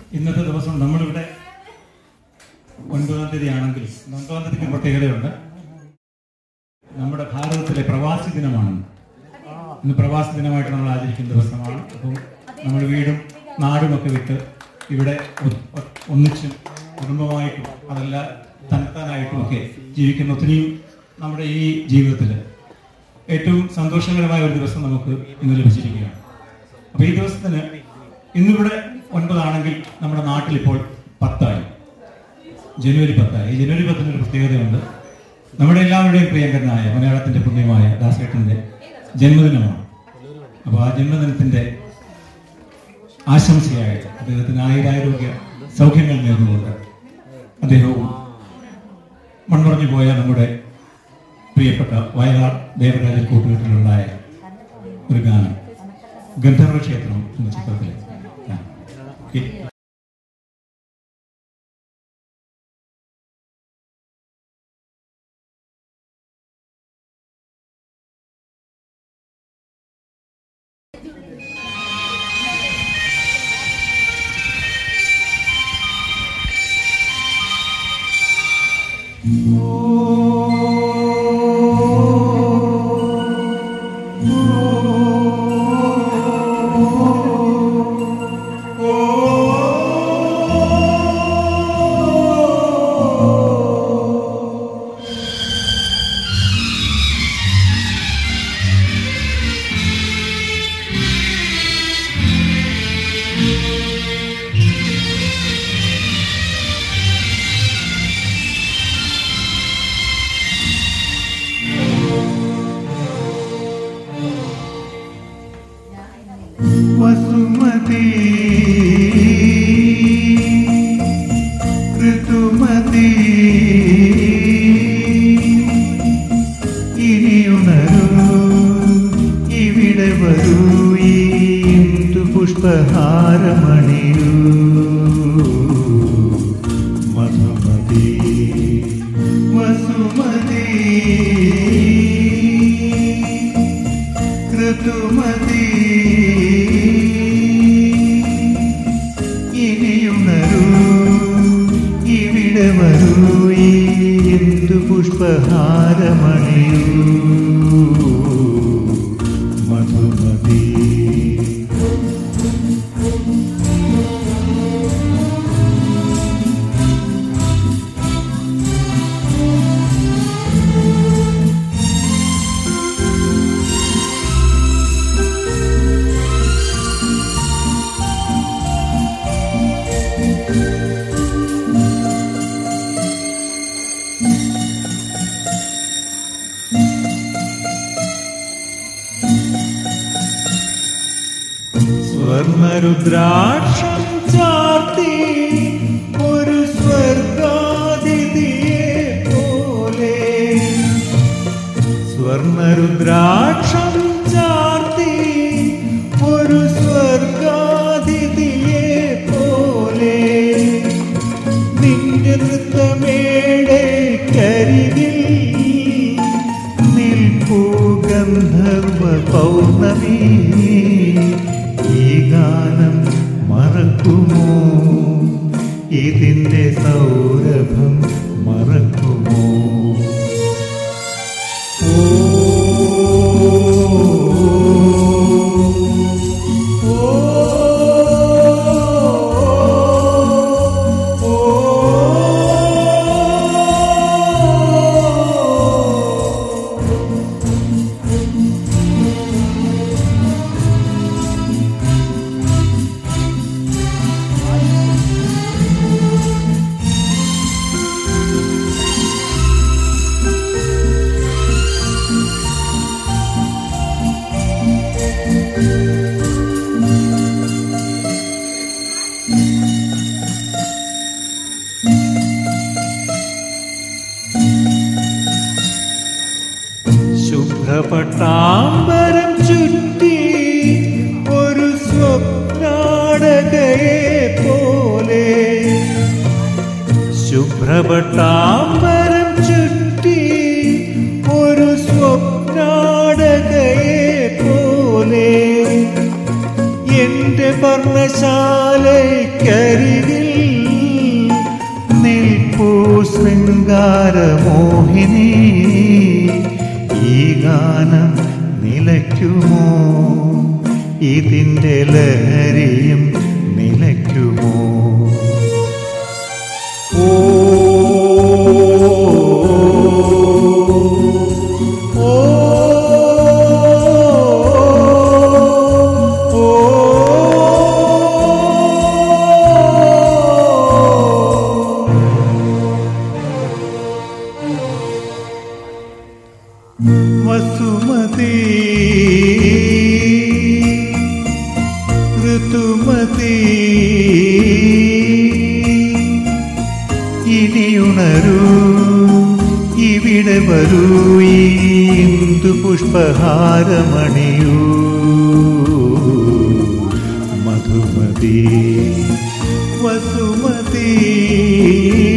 ഇന്നത്തെ ദിവസം നമ്മളിവിടെ ഒൻപതാം തീയതി ആണെങ്കിൽ ഒൻപതാം തീയതിക്ക് പ്രത്യേകതയുണ്ട് നമ്മുടെ ഭാരതത്തിലെ പ്രവാസി ദിനമാണ് ഇന്ന് പ്രവാസി ദിനമായിട്ട് നമ്മൾ ആചരിക്കുന്ന ദിവസമാണ് അപ്പം നമ്മൾ വീടും നാടുമൊക്കെ വിട്ട് ഇവിടെ ഒ- ഒ- ഒന്നിച്ചും കുടുംബമായിട്ടും അതല്ല തനത്താനായിട്ടും ഒക്കെ ജീവിക്കുന്ന ഒത്തിരിയും നമ്മുടെ ഈ ജീവിതത്തിൽ ഏറ്റവും സന്തോഷകരമായ ഒരു ദിവസം നമുക്ക് ഇന്ന് ലഭിച്ചിരിക്കുകയാണ് അപ്പോൾ ഈ ദിവസത്തിന് ഇന്നിവിടെ ഒൻപതാണെങ്കിൽ നമ്മുടെ നാട്ടിൽ ഇപ്പോൾ പത്തായി ജനുവരി പത്തായി ഈ ജനുവരി പത്തിന് ഒരു പ്രത്യേകതയുണ്ട് നമ്മുടെ എല്ലാവരുടെയും പ്രിയങ്കരനായ മലയാളത്തിന്റെ പുണ്യമായ ദാസേട്ടന്റെ ജന്മദിനമാണ് അപ്പോൾ ആ ജന്മദിനത്തിന്റെ ആശംസയായിട്ട് അദ്ദേഹത്തിന് ആയുരാരോഗ്യ സൗഖ്യങ്ങൾ നേർന്നുകൊണ്ട് അദ്ദേഹവും മൺമറഞ്ഞു പോയ നമ്മുടെ പ്രിയപ്പെട്ട വയലാർ ദേവരാജ കൂട്ടുകെട്ടിലുണ്ടായ ഒരു ഗാനം ഗന്ധർവ ക്ഷേത്രം എന്ന ചിത്രത്തിലെ ഗാനം. ഓക്കേ. വസുമതി ഋതുമതി ഇനിയുണരൂ ഇവിടെ വരൂ ഈ ഇന്ദു പുഷ്പഹാരമണിയൂ മധുമതി വസുമതി ഋതുമതി ഇനിയുണരൂ ഇവിടെ വരൂ ഈ ഇന്ദു പുഷ്പഹാരമണിയൂ മധുമതി സ്വർണരുദ്രാക്ഷം ചാർത്തി ഒരു സ്വർഗാതിഥിയെ പോലെ സ്വർണരുദ്രാക്ഷം ചാർത്തി ഒരു സ്വർഗാതിഥിയെ പോലെ നിന്റെ നൃത്തമേടെ കരികിൽ നിൽപ്പൂ ഗന്ധർവ പൗർണമി ഈ ഗാനം മറക്കുമോ ഇതിന്റെ സൗരഭം മറക്കുമോ ശുഭ്രപട്ടാംബരം ചുറ്റി ഒരു സ്വപ്നാടകയെ പോലെ ശുഭ്രപട്ടാംബരം ചുറ്റി ഒരു സ്വപ്നാടകയെ പോലെ എന്റെ പർവ പർണശാലയ്ക്കരികിൽ നിൽപ്പൂ ശൃംഗാരമോഹിനി ഈ ഗാനം നിലയ്ക്കുമോ ഇതിൻ്റെ ലഹരിയും നിലയ്ക്കുമോ ഓ ഓ വസുമതി ഋതുമതി ഇനിയുണരൂ ഇവിടെ വരൂ ഈ ഇന്ദു പുഷ്പഹാരമണിയൂ മധുമതി വസുമതി